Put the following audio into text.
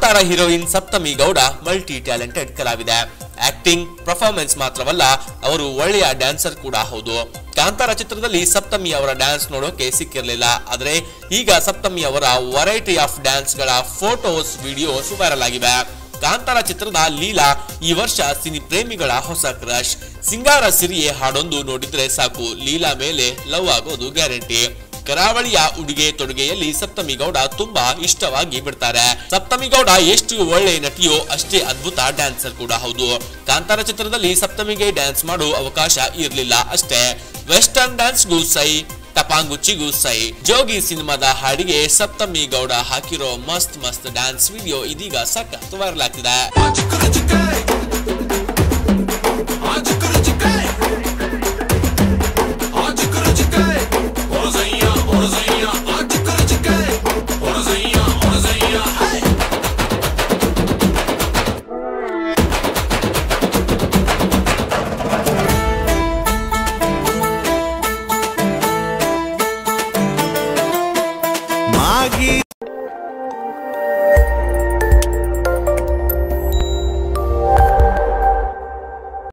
Kantara heroine Saptami Gowda multi talented ಕಲಾವಿದೆ acting performance ಮಾತ್ರವಲ್ಲ ಅವರು ಒಳ್ಳೆಯ ಡ್ಯಾನ್ಸರ್ ಕೂಡ ಹೌದು ಕಾಂತಾರ ಚಿತ್ರದಲ್ಲಿ ಸಪ್ತಮಿ ಅವರ ಡ್ಯಾನ್ಸ್ ನೋಡೋಕೆ ಸಿಕ್ಕಿರಲಿಲ್ಲ ಆದ್ರೆ ಈಗ ಸಪ್ತಮಿ ಅವರ ವೆರೈಟಿ ಆಫ್ ಡ್ಯಾನ್ಸ್ ಗಳ ಫೋಟೋಸ್ ವಿಡಿಯೋಸ್ ವೈರಲ್ ಆಗಿವೆ ಕಾಂತಾರ ಚಿತ್ರದ ಲೀಲಾ ಈ ವರ್ಷ ಸಿನಿ ಪ್ರೇಮಿಗಳ ಹೊಸ ಕ್ರಶ್ ಸಿಂಗಾರ ಸಿರಿಯೆ ಹಾಡೊಂದು ನೋಡಿದ್ರೆ ಸಾಕು ಲೀಲಾ ಮೇಲೆ ಲವ್ ಆಗೋದು ಗ್ಯಾರಂಟಿ ಕರಾವಳಿಯ ಉಡುಗೆ ತೊಡುಗೆಯಲ್ಲಿ ಸಪ್ತಮಿ ಗೌಡ ತುಂಬಾ ಇಷ್ಟವಾಗಿ ಬಿಡ್ತಾರೆ ಸಪ್ತಮಿ ಗೌಡ ಎಷ್ಟು ಒಳ್ಳೆ ನಟಿಯೋ ಅಷ್ಟೇ ಅದ್ಭುತ ಡ್ಯಾನ್ಸರ್ ಕೂಡ ಹೌದು ಕಾಂತಾರ ಚಿತ್ರದಲ್ಲಿ ಸಪ್ತಮಿಗೆ ಡ್ಯಾನ್ಸ್ ಮಾಡೋ ಅವಕಾಶ ಇರಲಿಲ್ಲ ಅಷ್ಟೇ ವೆಸ್ಟರ್ನ್ ಡ್ಯಾನ್ಸ್ಗೂ ಸೈ ಟಪಾಂಗುಚ್ಚಿಗೂ ಸೈ ಜೋಗಿ ಸಿನಿಮಾದ ಹಾಡಿಗೆ ಸಪ್ತಮಿ ಗೌಡ ಹಾಕಿರೋ ಮಸ್ತ್ ಮಸ್ತ್ ಡ್ಯಾನ್ಸ್ ವಿಡಿಯೋ ಇದೀಗ ಸಖತ್ ವೈರಲ್ ಆಗ್ತಿದೆ ಮಾಗಿ